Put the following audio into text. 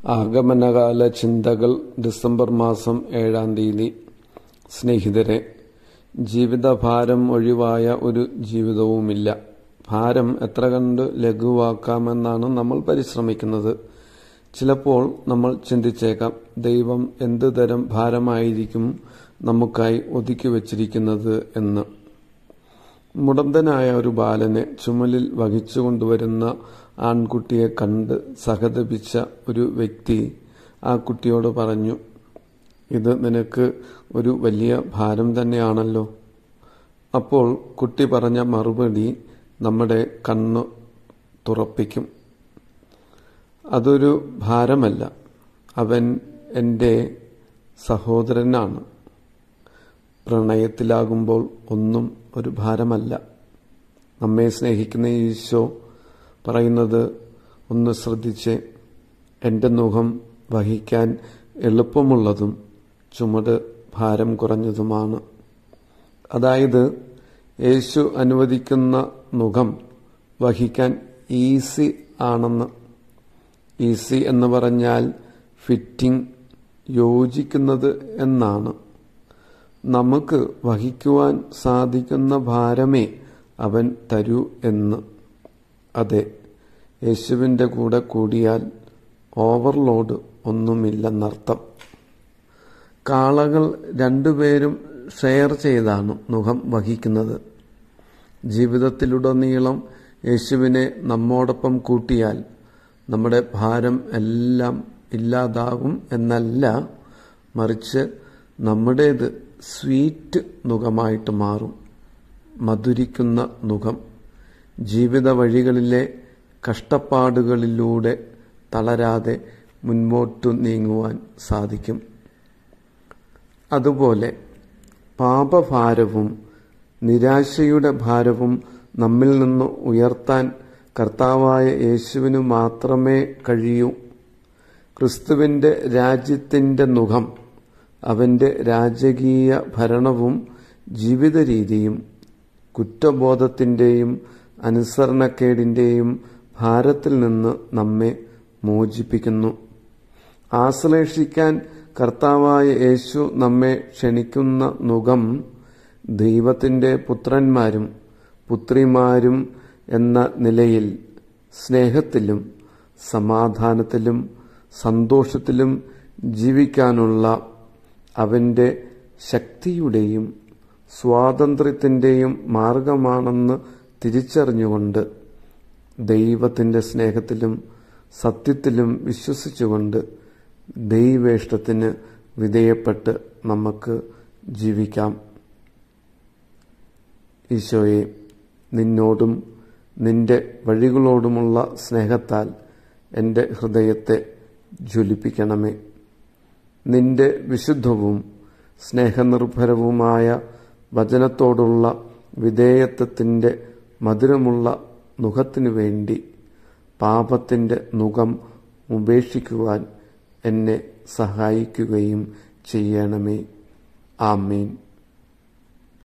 ആഗമനകാല ചിന്തകൾ ഡിസംബർ മാസം ഏഴാം തീയതി സ്നേഹിതരെ ജീവിതഭാരം ഒഴിവായ ഒരു ജീവിതവുമില്ല ഭാരം എത്ര കണ്ട് ലഘുവാക്കാമെന്നാണ് നമ്മൾ പരിശ്രമിക്കുന്നത് ചിലപ്പോൾ നമ്മൾ ചിന്തിച്ചേക്കാം ദൈവം എന്ത് തരം ഭാരമായിരിക്കും നമുക്കായി ഒതുക്കി വച്ചിരിക്കുന്നത് എന്ന് മുടന്തനായ ഒരു ബാലനെ ചുമലിൽ വഹിച്ചു കൊണ്ടുവരുന്ന ആൺകുട്ടിയെ കണ്ട് സഹതപിച്ച ഒരു വ്യക്തി ആ കുട്ടിയോട് പറഞ്ഞു ഇത് നിനക്ക് ഒരു വലിയ ഭാരം തന്നെയാണല്ലോ അപ്പോൾ കുട്ടി പറഞ്ഞ മറുപടി നമ്മുടെ കണ്ണ് തുറപ്പിക്കും അതൊരു ഭാരമല്ല അവൻ എൻ്റെ സഹോദരനാണ് പ്രണയത്തിലാകുമ്പോൾ ഒന്നും ഒരു ഭാരമല്ല നമ്മെ സ്നേഹിക്കുന്ന ഈശോ പറയുന്നത് ഒന്ന് ശ്രദ്ധിച്ച് എൻ്റെ മുഖം വഹിക്കാൻ എളുപ്പമുള്ളതും ചുമട് ഭാരം കുറഞ്ഞതുമാണ് അതായത് യേശു അനുവദിക്കുന്ന മുഖം വഹിക്കാൻ ഈസി ആണെന്ന് ഈസി എന്ന് പറഞ്ഞാൽ ഫിറ്റിംഗ് യോജിക്കുന്നത് എന്നാണ് നമുക്ക് വഹിക്കുവാൻ സാധിക്കുന്ന ഭാരമേ അവൻ തരൂ എന്ന് അതെ യേശുവിൻ്റെ കൂടെ കൂടിയാൽ ഓവർലോഡ് ഒന്നുമില്ലെന്നർത്ഥം കാളകൾ രണ്ടുപേരും ഷെയർ ചെയ്താണ് മുഖം വഹിക്കുന്നത് ജീവിതത്തിലുടനീളം യേശുവിനെ നമ്മോടൊപ്പം കൂട്ടിയാൽ നമ്മുടെ ഭാരം എല്ലാം ഇല്ലാതാകും എന്നല്ല മറിച്ച് നമ്മുടേത് സ്വീറ്റ് നുഖമായിട്ട് മാറും മധുരിക്കുന്ന നുഖം ജീവിത വഴികളിലെ കഷ്ടപ്പാടുകളിലൂടെ തളരാതെ മുൻപോട്ടു നീങ്ങുവാൻ സാധിക്കും അതുപോലെ പാപഭാരവും നിരാശയുടെ ഭാരവും നമ്മിൽ നിന്ന് ഉയർത്താൻ കർത്താവായ യേശുവിനു മാത്രമേ കഴിയൂ ക്രിസ്തുവിൻ്റെ രാജ്യത്തിൻ്റെ മുഖം അവൻ്റെ രാജകീയ ഭരണവും ജീവിത രീതിയും കുറ്റബോധത്തിൻ്റെയും അനുസരണക്കേടിൻ്റെയും ഭാരത്തിൽ നിന്ന് നമ്മെ മോചിപ്പിക്കുന്നു ആശ്ലേഷിക്കാൻ കർത്താവായ യേശു നമ്മെ ക്ഷണിക്കുന്ന മുഖം ദൈവത്തിൻ്റെ പുത്രന്മാരും പുത്രിമാരും എന്ന നിലയിൽ സ്നേഹത്തിലും സമാധാനത്തിലും സന്തോഷത്തിലും ജീവിക്കാനുള്ള അവൻ്റെ ശക്തിയുടെയും സ്വാതന്ത്ര്യത്തിൻ്റെയും മാർഗമാണെന്ന് തിരിച്ചറിഞ്ഞുകൊണ്ട് ദൈവത്തിൻ്റെ സ്നേഹത്തിലും സത്യത്തിലും വിശ്വസിച്ചുകൊണ്ട് ദൈവേഷ്ടത്തിന് വിധേയപ്പെട്ട് നമുക്ക് ജീവിക്കാം ഈശോയെ നിന്നോടും നിന്റെ വഴികളോടുമുള്ള സ്നേഹത്താൽ എൻ്റെ ഹൃദയത്തെ ജ്വലിപ്പിക്കണമേ നിന്റെ വിശുദ്ധവും സ്നേഹനിർഭരവുമായ വചനത്തോടുള്ള വിധേയത്വത്തിൻ്റെ മധുരമുള്ള മുഖത്തിനു വേണ്ടി പാപത്തിൻ്റെ മുഖം ഉപേക്ഷിക്കുവാൻ എന്നെ സഹായിക്കുകയും ചെയ്യണമേ ആമീൻ